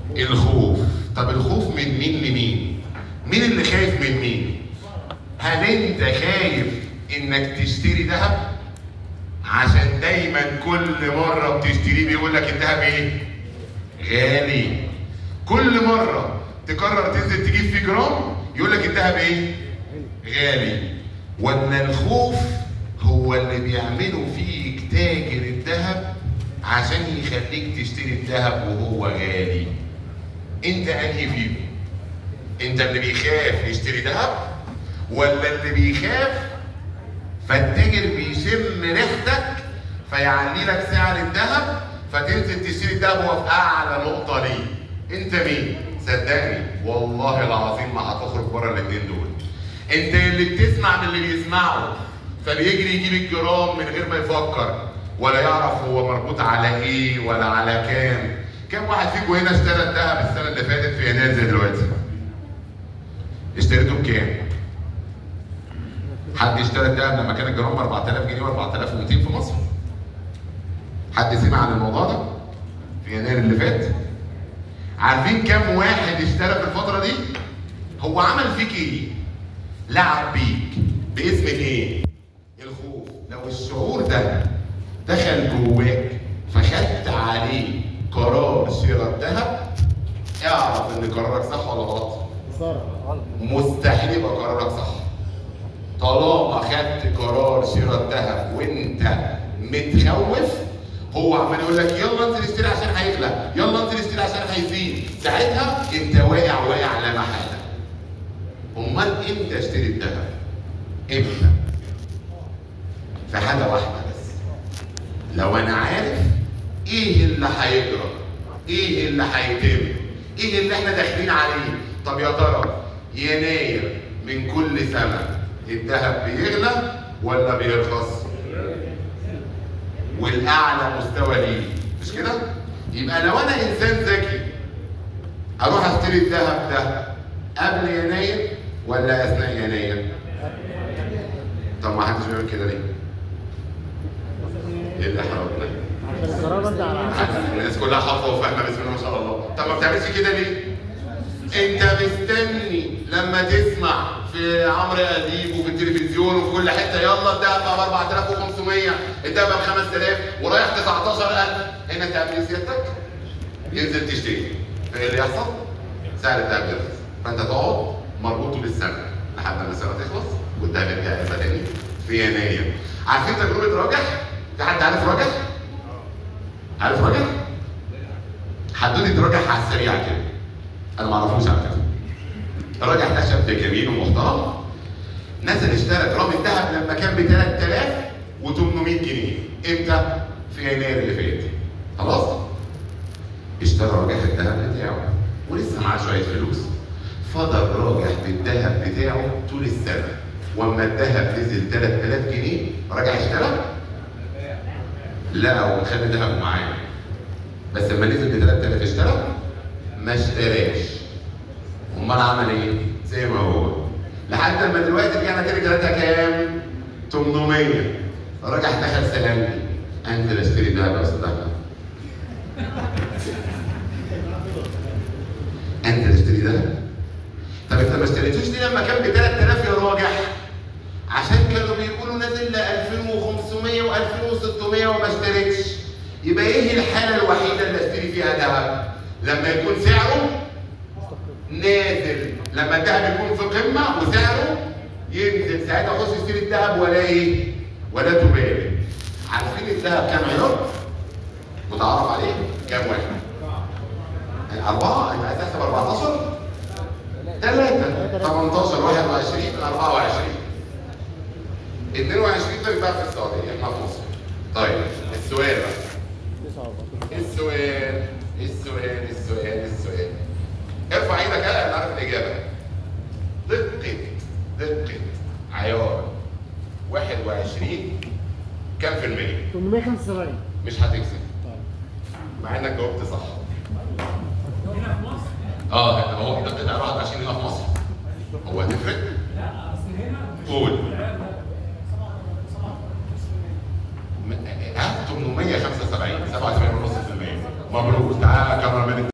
الخوف طب الخوف من مين لمين مين اللي خايف من مين هل انت خايف انك تشتري ذهب عشان دايما كل مره بتشتريه بيقول لك الذهب ايه غالي كل مره تقرر تنزل تجيب فيه جرام يقول لك الذهب ايه غالي ولا الخوف هو اللي بيعملوا فيك تاجر الذهب عشان يخليك تشتري الذهب وهو غالي انت انهي فيهم انت اللي بيخاف يشتري ذهب ولا اللي بيخاف فالتاجر بيشم ريحتك فيعلي لك سعر الذهب فتنزل تشتري الذهب وهو في اعلى نقطه ليه انت مين صدقني والله العظيم ما هتخرج بره الاثنين دول انت اللي بتسمع من اللي بيسمعه فبيجري يجيب الجرام من غير ما يفكر ولا يعرف هو مربوط على ايه ولا على كام كم واحد فيكم هنا اشترى الذهب السنه اللي فاتت في يناير زي دلوقتي اشتريته بكام حد اشترى الذهب لما كان الجرام ب 4000 جنيه و4200 في مصر حد سمع عن الموضوع ده في يناير اللي فات عارفين كم واحد اشترى في الفتره دي هو عمل فيك ايه لعب بيك باسم ايه الخوف لو الشعور ده دخل جواك فخدت عليه قرار شراء الذهب اعرف ان قرارك صح ولا غلط مستحيل يبقى قرارك صح طالما خدت قرار شراء الذهب وانت متخوف هو عمال يقول لك يلا انزل اشتري عشان هيغلى يلا انزل اشتري عشان هيزيد ساعتها انت واقع واقع لا محاله امال امتى اشتري الذهب امتى في حاجه واحده بس لو انا عارف ايه اللي هيجرى ايه اللي هيتم ايه اللي احنا داخلين عليه طب يا ترى يناير من كل سنه الذهب بيغلى ولا بيرخص والاعلى مستوى ليه مش كده يبقى لو انا انسان ذكي اروح اشتري الذهب ده قبل يناير ولا اثناء يناير طب ما حدش بيعمل كده ليه ايه اللي حرامنا عشان القرار انت على الناس كلها حافظه وفاهمه بسم الله ما شاء الله طب ما بتعملش كده ليه انت مستني لما تسمع في عمرو اديب وفي التلفزيون وفي كل حته يلا الدهب ب 4500 الدهب ب 5000 ورايح 19000 هنا تعمل ايه سيادتك؟ ينزل تشتري فايه اللي يحصل؟ سعر الدهب يرخص فانت تقعد مربوط بالسنه لحد ما السنه تخلص والدهب يرجع يبقى تاني في يناير عارفين تجربه راجح؟ في حد عارف راجح؟ عارف راجح؟ حدودة راجح على السريع كده انا ما اعرفوش على فكره الراجح ده شاب جميل ومحترم نزل اشترى جرام الذهب لما كان ب 3800 جنيه امتى؟ في يناير اللي فات خلاص؟ اشترى راجح الذهب بتاعه ولسه معاه شويه فلوس فضل راجح بالذهب بتاعه طول السنه واما الذهب نزل 3000 جنيه راجع اشترى؟ لا هو خلي ذهبه معاه بس لما نزل ب 3000 اشترى؟ ما اشتراش امال عمل ايه؟ زي ما هو لحد ما دلوقتي رجعنا كده جراتها كام؟ 800 راجع دخل سلامني انزل اشتري دهب يا استاذ احمد انزل اشتري دهب طب انت ما اشتريتوش ليه لما كان ب 3000 يا راجح؟ عشان كانوا بيقولوا نازل ل 2500 و2600 وما اشتريتش يبقى ايه الحاله الوحيده اللي اشتري فيها ذهب؟ لما يكون سعره نازل لما الذهب يكون في قمه وسعره ينزل ساعتها اخش اشتري الذهب ولا ايه؟ ولا تبالي عارفين الذهب كام عيار؟ متعارف عليه؟ كام واحد؟ أربعة يبقى تحسب 14 ثلاثة 18 21 24 22 ده بيبقى في السعودية احنا في مصر طيب السؤال بقى السؤال السؤال السؤال السؤال ارفع ايدك يلا انا عارف الاجابه دقه دقه عيار 21 كام في المية؟ 875 مش هتكسب مع انك جاوبت صح اه هو دقه عيار 21 هنا في مصر هو هتفرق؟ قول م- ها 875 77.5% مبروك تعالى كاميرا مان